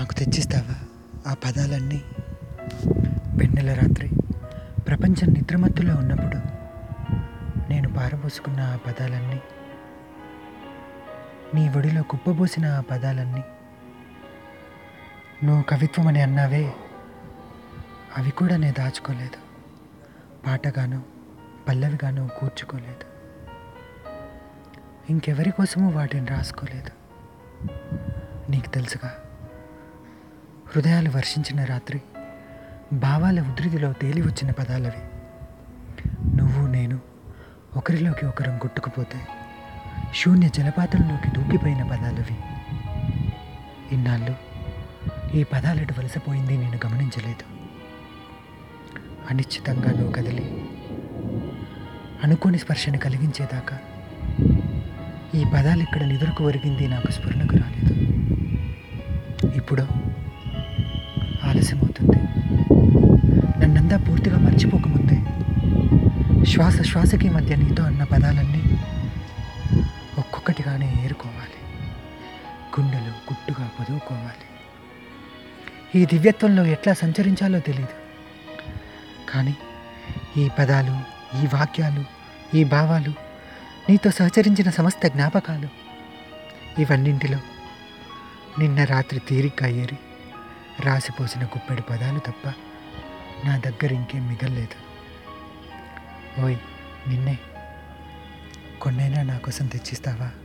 నాకు తెచ్చిస్తావా ఆ పదాలన్నీ వెన్నెల రాత్రి ప్రపంచం నిద్రమత్తులో ఉన్నప్పుడు నేను పారబోసుకున్న ఆ పదాలన్నీ నీ ఒడిలో కుప్పబోసిన ఆ పదాలన్నీ నువ్వు కవిత్వం అని అన్నావే అవి కూడా నేను దాచుకోలేదు పాటగాను పల్లవిగాను కూర్చుకోలేదు ఇంకెవరి కోసమూ వాటిని రాసుకోలేదు నీకు తెలుసుగా హృదయాలు వర్షించిన రాత్రి భావాల ఉధృతిలో తేలి వచ్చిన పదాలవి నువ్వు నేను ఒకరిలోకి ఒకరం కొట్టుకుపోతే శూన్య జలపాతంలోకి దూకిపోయిన పదాలవి ఇన్నాళ్ళు ఈ పదాలటు వలసపోయింది నేను గమనించలేదు అనిశ్చితంగా నువ్వు కదిలి అనుకోని స్పర్శను కలిగించేదాకా ఈ పదాలు ఇక్కడ నిదురకు ఒరిగింది నాకు స్ఫురణకు రాలేదు ఇప్పుడు ఆలస్యమవుతుంది నన్నంతా పూర్తిగా మర్చిపోకముందే శ్వాస శ్వాసకి మధ్య నీతో అన్న పదాలన్నీ ఒక్కొక్కటిగానే ఏరుకోవాలి గుండెలు గుట్టుగా పొదువుకోవాలి ఈ దివ్యత్వంలో ఎట్లా సంచరించాలో తెలియదు కానీ ఈ పదాలు ఈ వాక్యాలు ఈ భావాలు నీతో సహచరించిన సమస్త జ్ఞాపకాలు ఇవన్నింటిలో నిన్న రాత్రి తీరిగ్గా ఏరి రాసిపోసిన గుప్పెడు పదాలు తప్ప నా దగ్గర ఇంకేం మిగల్లేదు ఓయ్ నిన్నే కొన్నైనా నా కోసం తెచ్చిస్తావా